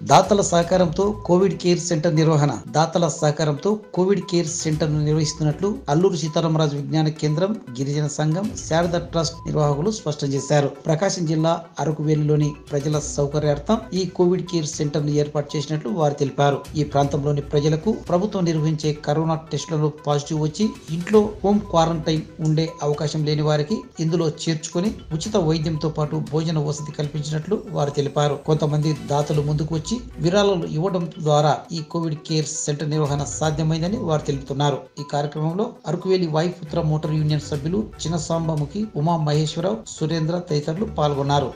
దాతల సహకారంతో Covid care centre నిర్వహణ దాతల సహకారంతో కోవిడ్ కేర్ సెంటర్ ను నిర్వహిస్తున్నట్లు అల్లూరు సీతారామరాజు విజ్ఞాన కేంద్రం గిరిజన సంఘం శారద ట్రస్ట్ నిర్వాహకులు స్పష్టం చేశారు ప్రకాశం జిల్లా అరకువేలిలోని ప్రజల సౌకర్యార్థం ఈ కోవిడ్ కేర్ సెంటర్ ను ఏర్పాటు చేసినట్లు వారు తెలిపారు ఈ ప్రాంతంలోని ప్రజలకు ప్రభుత్వం నిర్వహించే కరోనా టెస్టులలో పాజిటివ్ వచ్చి ఇంట్లో హోమ్ క్వారంటైన్ ఉండే అవకాశం లేని వారికి ఇందులో చేర్చుకొని ఉచిత వైద్యంతో పాటు భోజన వసతి కల్పించినట్లు వారు తెలిపారు కొంతమంది దాతలు ముందుకు వచ్చి విరాళాలు ఇవ్వడం ద్వారా ఈ కోవిడ్ కేర్ సెంటర్ నిర్వహణ సాధ్యమైందని వారు తెలుపుతున్నారు ఈ కార్యక్రమంలో అరకువేలి వాయుపుత్ర మోటార్ యూనియన్ సభ్యులు చిన్నసాంబముఖి ఉమా మహేశ్వరరావు సురేంద్ర తదితరులు పాల్గొన్నారు